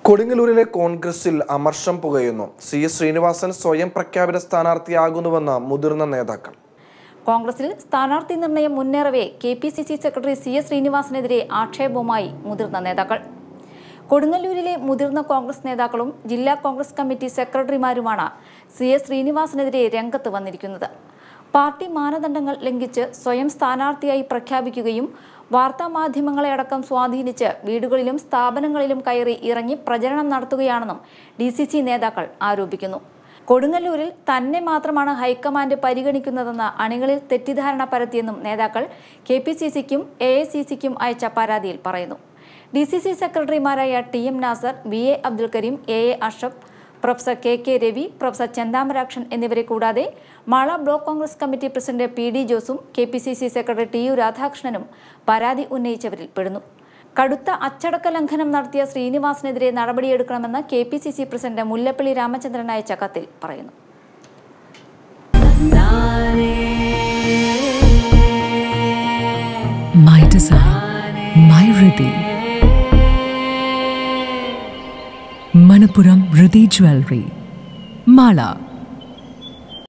കൊടുങ്ങല്ലൂരിലെ കോൺഗ്രസിൽ അമർഷം പുകയുന്നു C S Sreenivasan സ്വയം പ്രഖ്യാപിത സ്ഥാനാർത്ഥിയാകുന്നുവെന്ന് മുതിർന്ന നേതാക്കൾ കോൺഗ്രസിൽ സ്ഥാനാർത്ഥി നിർണയം മുന്നേറവേ K P C C secretary C S ശ്രീനിവാസനെതിരെ ആക്ഷേപവുമായി മുതിർന്ന നേതാക്കൾ കൊടുങ്ങല്ലൂരിലെ മുതിർന്ന കോൺഗ്രസ് നേതാക്കളും ജില്ലാ കോൺഗ്രസ് കമ്മിറ്റി സെക്രട്ടറിമാരുമാണ് സി എസ് ശ്രീനിവാസനെതിരെ രംഗത്ത് വന്നിരിക്കുന്നത് പാർട്ടി മാനദണ്ഡങ്ങൾ ലംഘിച്ച് സ്വയം സ്ഥാനാർത്ഥിയായി പ്രഖ്യാപിക്കുകയും വാർത്താമാധ്യമങ്ങളെ അടക്കം സ്വാധീനിച്ച് വീടുകളിലും സ്ഥാപനങ്ങളിലും കയറി ഇറങ്ങി പ്രചരണം നടത്തുകയാണെന്നും ഡി സി സി നേതാക്കൾ ആരോപിക്കുന്നു കൊടുങ്ങല്ലൂരിൽ തന്നെ മാത്രമാണ് ഹൈക്കമാൻഡ് പരിഗണിക്കുന്നതെന്ന് അണികളിൽ തെറ്റിദ്ധാരണ പരത്തിയെന്നും നേതാക്കൾ കെ പി സി സിക്കും എ ഐ സി സിക്കും അയച്ച പരാതിയിൽ പറയുന്നു ഡി സി സി സെക്രട്ടറിമാരായ T M Nasar V A Abdul Kareem A A Ashraf professor K K Ravi professor Chenthamarakshan എന്നിവരെ കൂടാതെ Mala block Congress committee president P D ജോസും K P C C secretary T U രാധാകൃഷ്ണനും പരാതി ഉന്നയിച്ചവരിൽ പെടുന്നു കടുത്ത അച്ചടക്ക ലംഘനം നടത്തിയ ശ്രീനിവാസനെതിരെ നടപടിയെടുക്കണമെന്ന് K P C C president Mullappally Ramachandran അയച്ച കത്തിൽ പറയുന്നു My design, my Riddhi. Manapuram Riddhi Jewelry. Mala.